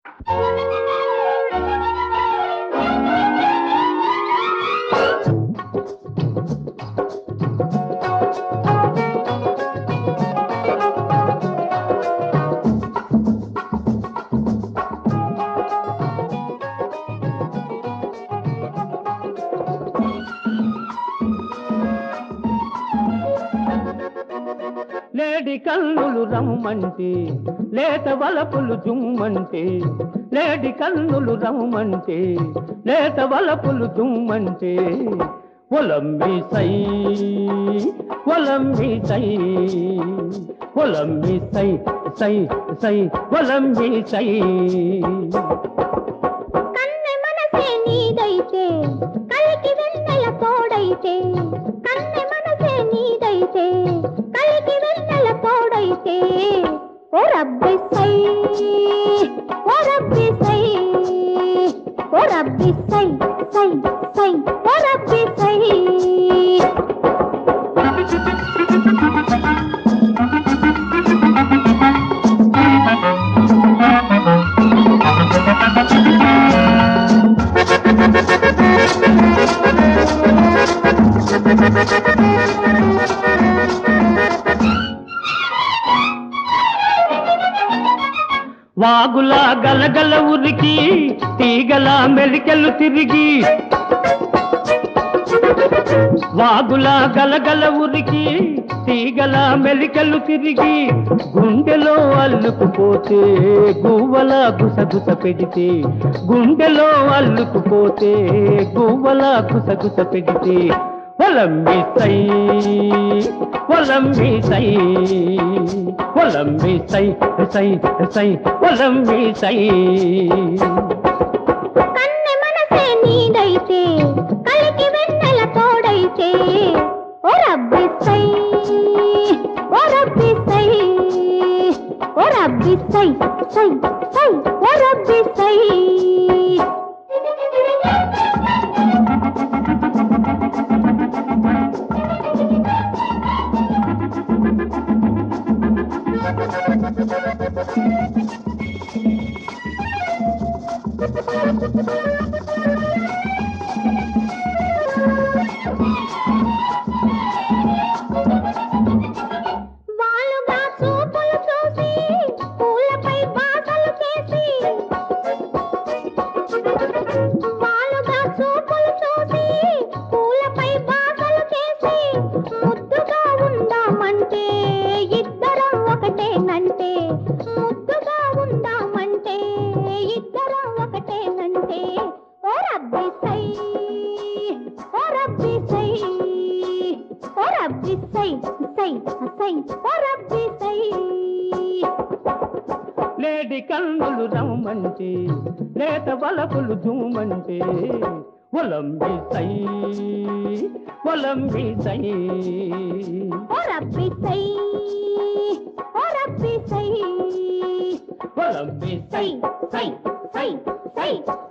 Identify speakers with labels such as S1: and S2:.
S1: లేడి కన్నులు రమ్మంటే లేత వలపులు జుమ్మంటే లేడి కన్నులు రమ్మంటే లేత వలపులు జుమ్మంటే ఒలంబి సై ఒలంబి సై ఒలంబి సై సై సై ఒలంబి సై
S2: కన్నె మనసే నీదైతే కలికి వెన్నెల తోడైతే కన్నె మనసే నీదైతే కలికి వెన్నెల తోడైతే ఓ రబ్బి సై ఓ రబ్బి సై ఓ రబ్బి సై సై సై ఓ రబ్బి సై
S1: వాగులా గలగల ఉరికి తీగల మెలికెలు తిరిగి వాగులా గలగల ఉరికి తీగల మెలికలు తిరిగి గుండెలో అల్లుకుపోతే గువ్వల గుసగుస పెడితే గుండెలో అల్లుకుపోతే గువ్వల గుసగుస పెడితే ఒలంబి సై ఒలంబి సై ఒలంబి సై సై సై ఒలంబి సై
S2: కన్నె మనసే నీదైతే కలికి వెన్నెల తోడైతే ఓ రబ్బి సై ఓ రబ్బి సై ఓ రబ్బి సై సై సై ఓ రబ్బి సై వాలుగా చూపులు చూసి పూలపై బాసలు చేసి వాలుగా చూపులు చూసి పూలపై బాసలు చేసి ముద్దుగా ఉందామంటే ఇద్దరం ఒకటేనంటే ముద్దుగా ఉందామంటే ఇద్దరం ఒకటేనంటే ఓ రబ్బి సై ఓ రబ్బి సై ఓ రబ్బి సై సై సై ఓ రబ్బి సై
S1: లేడి కన్నులు రమ్మంటే లేత వలపులు జూమంటే ఒలంబి సై ఒలంబి సై
S2: ఓ రబ్బి సై ఓ రబ్బి సై
S1: ఒలంబి సై
S2: సై సై సై సై